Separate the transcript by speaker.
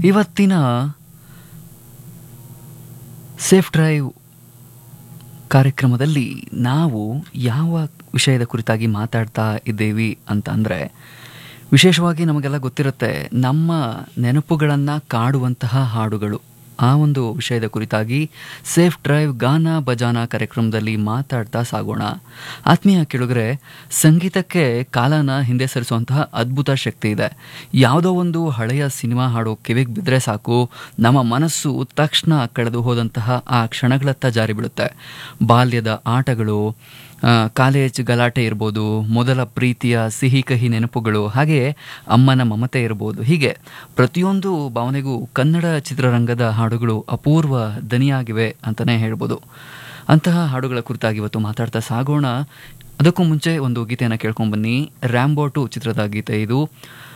Speaker 1: ಇವತ್ತಿನ safe drive ಕಾರ್ಯಕ್ರಮದಲ್ಲಿ ನಾವು ಯಾವ ವಿಷಯದ ಕುರಿತಾಗಿ ಮಾತಾಡ್ತಾ ಇದ್ದೇವೆ ಅಂತ ಅಂದರೆ ವಿಶೇಷವಾಗಿ ನಮಗೆಲ್ಲ ಗೊತ್ತಿರುತ್ತೆ ನಮ್ಮ ನೆನಪುಗಳನ್ನು ಕಾಡುವಂತಹ ಹಾಡುಗಳು ಆ ಒಂದು ವಿಷಯದ ಕುರಿತಾಗಿ ಸೇಫ್ ಡ್ರೈವ್ ಗಾನ ಬಜಾನ ಕಾರ್ಯಕ್ರಮದಲ್ಲಿ ಮಾತಾಡ್ತಾ ಸಾಗೋಣ ಆತ್ಮೀಯ ಕೇಳಿದ್ರೆ ಸಂಗೀತಕ್ಕೆ ಕಾಲನ ಹಿಂದೆ ಸರಿಸುವಂತಹ ಅದ್ಭುತ ಶಕ್ತಿ ಇದೆ ಯಾವುದೋ ಒಂದು ಹಳೆಯ ಸಿನಿಮಾ ಹಾಡು ಕಿವಿಗೆ ಬಿದ್ದರೆ ಸಾಕು ನಮ್ಮ ಮನಸ್ಸು ತಕ್ಷಣ ಕಳೆದು ಹೋದಂತಹ ಆ ಕ್ಷಣಗಳತ್ತ ಜಾರಿ ಬೀಳುತ್ತೆ ಬಾಲ್ಯದ ಆಟಗಳು ಆ, ಕಾಲೇಜ್ ಗಲಾಟೆ ಇರ್ಬೋದು ಮೊದಲ ಪ್ರೀತಿಯ ಸಿಹಿ ಕಹಿ ನೆನಪುಗಳು ಹಾಗೆ ಅಮ್ಮನ ಮಮತೆ ಇರ್ಬೋದು ಹೀಗೆ ಪ್ರತಿಯೊಂದು ಭಾವನೆಗೂ ಕನ್ನಡ ಚಿತ್ರರಂಗದ ಹಾಡುಗಳು ಅಪೂರ್ವ ದನಿಯಾಗಿವೆ ಅಂತಲೇ ಹೇಳ್ಬೋದು ಅಂತಹ ಹಾಡುಗಳ ಕುರಿತಾಗಿ ಇವತ್ತು ಮಾತಾಡ್ತಾ ಸಾಗೋಣ ಅದಕ್ಕೂ ಮುಂಚೆ ಒಂದು ಗೀತೆಯನ್ನು ಕೇಳ್ಕೊಂಬನ್ನಿ ರ್ಯಾಂಬೋ ಟು ಚಿತ್ರದ ಗೀತೆ ಇದು